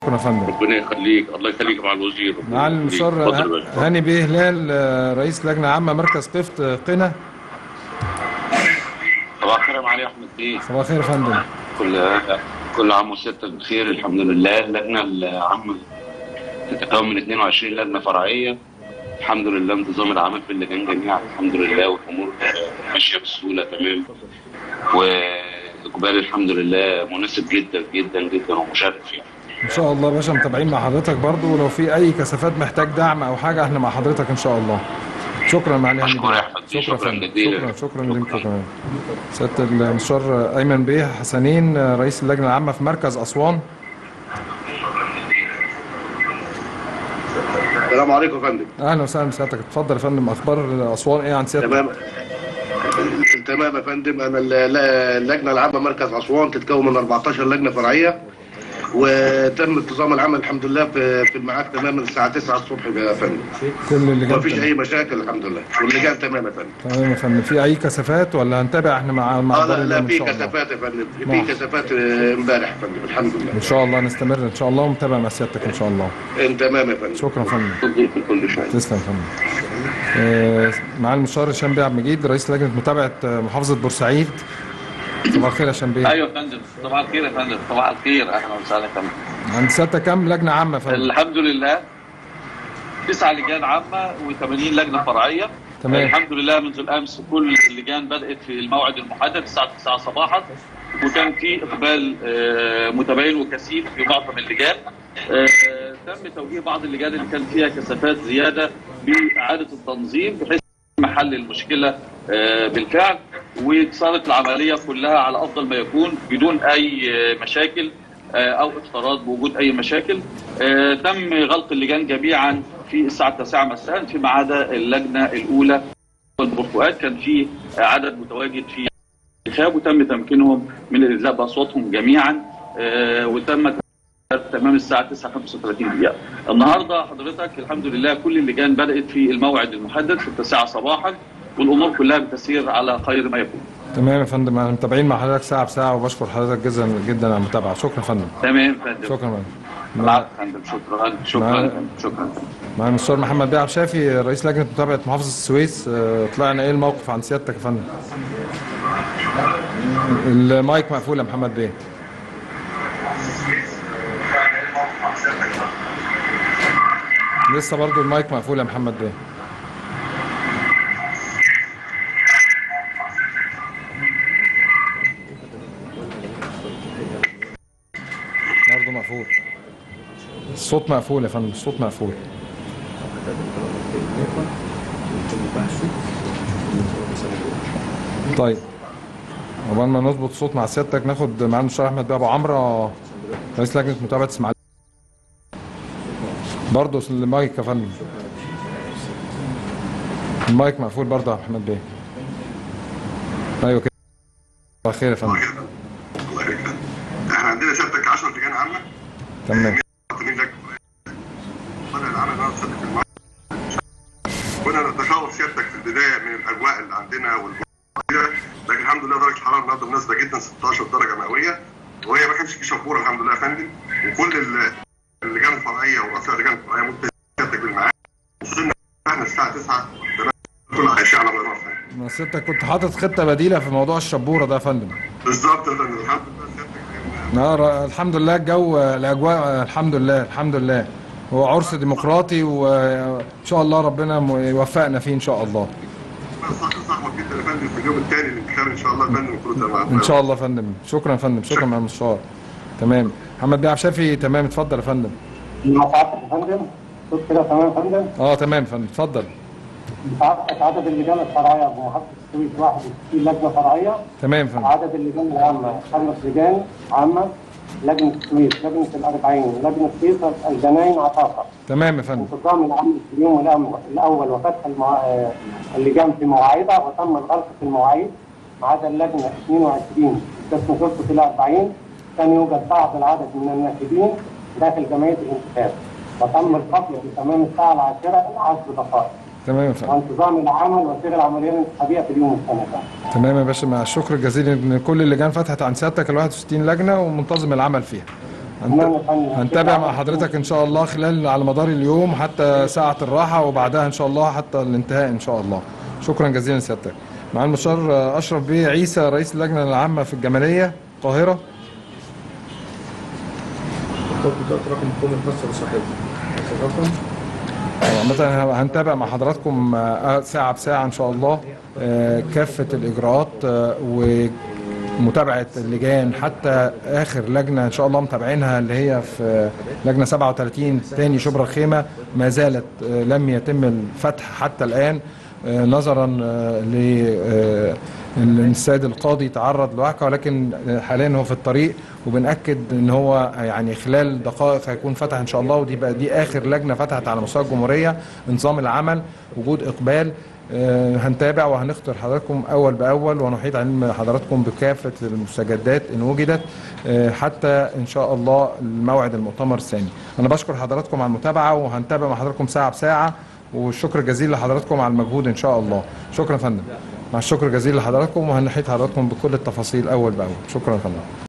شكرا يا فندم ربنا يخليك الله يخليك مع الوزير ربنا معالي يخليك. المستشار اتفضل يا باشا. هاني بيه هلال آه، رئيس لجنه عامه مركز قفط آه، قنا صباح الخير يا معالي احمد بيه صباح الخير يا فندم كل كل عام وستك بخير الحمد لله اللجنه العامه تتكون من 22 لجنه فرعيه الحمد لله انتظام العمل في اللجان جميعا الحمد لله والامور آه، ماشيه بسهوله تمام واقبال الحمد لله مناسب جدا جدا جدا ومشرف يعني ان شاء الله يا باشا متابعين مع حضرتك برضو ولو في اي كثافات محتاج دعم او حاجه احنا مع حضرتك ان شاء الله شكرا معالي هاني أشكر بيه يا أحمد بيه، شكرا شكراً فندم. جزيلاً. شكرا شكرا لكم كمان سياده المستشار ايمن بيه حسنين آه، رئيس اللجنه العامه في مركز اسوان السلام عليكم يا فندم اهلا وسهلا بسيادتك اتفضل يا فندم اخبار اسوان ايه عن سيادتك تمام تمام يا فندم انا ال- ال- اللجنه العامه مركز اسوان تتكون من 14 لجنه فرعيه وتم انتظام العمل الحمد لله في في الميعاد تماما الساعه 9 الصبح يا فندم كل اللي ما فيش جاب اي مشاكل الحمد لله واللجان تمام يا فندم تمام يا فندم في اي كثافات ولا هنتابع احنا مع مع اه دار لا لا اليوم في إن شاء الله؟ كثافات يا فندم نعم. في كثافات آه، امبارح يا فندم الحمد لله ان شاء الله نستمر ان شاء الله ونتابع مع سيادتك ان شاء الله انت تمام يا فندم شكرا يا فندم تفضل في كل شيء تسلم يا فندم آه، معالي المستشار هشام بيه عبد المجيد رئيس لجنه متابعه آه، محافظه بورسعيد صباح الخير يا هشام بيه ايوه يا فندم صباح الخير يا فندم صباح الخير اهلا وسهلا يا فندم عند سيادتك كام لجنه عامه يا فندم الحمد لله تسع لجان عامه و80 لجنه فرعيه تمام. الحمد لله منذ الامس كل اللجان بدات في الموعد المحدد الساعه 9 صباحا وكان في اقبال آه، متباين وكثيف في معظم اللجان آه، تم توجيه بعض اللجان اللي كان فيها كثافات زياده باعاده التنظيم بحيث محل المشكله آه، بالفعل وصارت العمليه كلها على افضل ما يكون بدون اي آه، مشاكل آه، او افتراض بوجود اي مشاكل آه، تم غلق اللجان جميعا في الساعه 9 مساء فيما عدا اللجنه الاولى والبرتقال كان في عدد متواجد في الانتخاب وتم تمكينهم من الادلاء باصواتهم جميعا آه، وتم تمام الساعه 9:35 دقيقه. النهارده حضرتك الحمد لله كل اللجان بدات في الموعد المحدد في التاسعه صباحا والامور كلها بتسير على خير ما يكون. تمام يا فندم انا متابعين مع حضرتك ساعه بساعه وبشكر حضرتك جدا جدا على المتابعه شكرا يا فندم تمام يا فندم. شكرا يا فندم العفو يا فندم شكرا شكرا مع- يا فندم، شكرا معالي المستشار محمد بيه عبد الشافي رئيس لجنه متابعه محافظه السويس آه، طلعنا ايه الموقف عن سيادتك يا فندم المايك مقفول يا محمد بيه لسه برضو المايك مقفول يا محمد بيه برضو مقفول الصوت مقفول يا فندم الصوت مقفول طيب عقبال ما نظبط الصوت مع سيادتك ناخد معانا المستشار احمد بيه ابو عمرو رئيس لجنه متابعه اسماعيل برضه المايك يا فندم المايك مقفول برضه يا احمد بيه ايوه كده صباح الخير يا فندم الله يبارك لك. احنا عندنا سيادتك 10 لجان عامه تمام مواطنين لك طلع العمل النهارده سيادتك في المصر كنا نتخوف سيادتك في البدايه من الاجواء اللي عندنا والبرودة لكن الحمد لله درجه الحراره النهارده مناسبه جدا 16 درجه مئويه وهي ما كانش في شبوره الحمد لله يا فندم وكل ال- اللجان الفرعيه ورؤساء اللجان الفرعيه ملتزمين سيادتك بالميعاد وصلنا احنا الساعه 9 تمام كل عايشين على بيضاء فندم ما سيادتك كنت حاطط خطه بديله في موضوع الشبوره ده يا فندم بالظبط يا فندم الحمد لله سيادتك اه ر- الحمد لله الجو الاجواء آه، الحمد لله الحمد لله هو عرس ديمقراطي وان شاء الله ربنا م- يوفقنا فيه ان شاء الله صح صاحبك جدا يا فندم في اليوم الثاني للانتخاب ان شاء الله يا فندم كله تمام ان شاء الله يا فندم شكرا يا فندم شكرا مع المستشار تمام محمد بيه عبد الشافي تمام اتفضل يا فندم مع سعادتك يا فندم صوت كده تمام يا فندم اه تمام يا فندم اتفضل سعادتك عدد اللجان الفرعيه بمحافظه السويس 61 لجنه فرعيه تمام يا فندم عدد اللجان العامه خمس لجان عامه لجنه السويس لجنه الأربعين لجنه فيصل الجناين عطاقه تمام يا فندم انتظام العمل في اليوم الأم- الاول وفتح المع... آه، اللجان في مواعيدها وتم الغلق في المواعيد ما عدا اللجنه 22 قسم غرفه الأربعين كان يوجد بعض العدد من الناخبين داخل جمعيه الانتخاب وتم القتل في تمام الساعه العاشره العشر دقائق تمام يا فندم وانتظام العمل وسير العمليه الانتخابيه في اليوم الثاني تمام يا باشا مع الشكر الجزيل ان كل اللجان فتحت عن سيادتك ال 61 لجنه ومنتظم العمل فيها تمام يا فندم. هنتابع مع حضرتك ان شاء الله خلال على مدار اليوم حتى ساعة الراحة وبعدها ان شاء الله حتى الانتهاء ان شاء الله شكرا جزيلا سيادتك مع المستشار اشرف بيه عيسى رئيس اللجنة العامة في الجمالية القاهرة رقم الكوم الخاصة بصاحبه الرقم مثلا هنتابع مع حضراتكم آه، ساعة بساعة إن شاء الله آه، كافة الإجراءات آه، ومتابعة اللجان حتى آخر لجنة إن شاء الله متابعينها اللي هي في لجنة 37 تاني شبرا الخيمة ما زالت آه، لم يتم الفتح حتى الآن آه، نظرا آه، ل آه، ان السيد القاضي تعرض لوعكه ولكن حاليا هو في الطريق وبنأكد ان هو يعني خلال دقائق هيكون فتح ان شاء الله ودي بقى دي اخر لجنه فتحت على مستوى الجمهوريه نظام العمل وجود اقبال آه، هنتابع وهنختار حضراتكم اول باول ونحيط علم حضراتكم بكافه المستجدات ان وجدت آه، حتى ان شاء الله الموعد المؤتمر الثاني انا بشكر حضراتكم على المتابعه وهنتابع مع حضراتكم ساعه بساعه والشكر جزيل لحضراتكم على المجهود ان شاء الله شكرا يا فندم مع الشكر جزيل لحضراتكم وهنحيط حضراتكم بكل التفاصيل اول باول شكرا يا فندم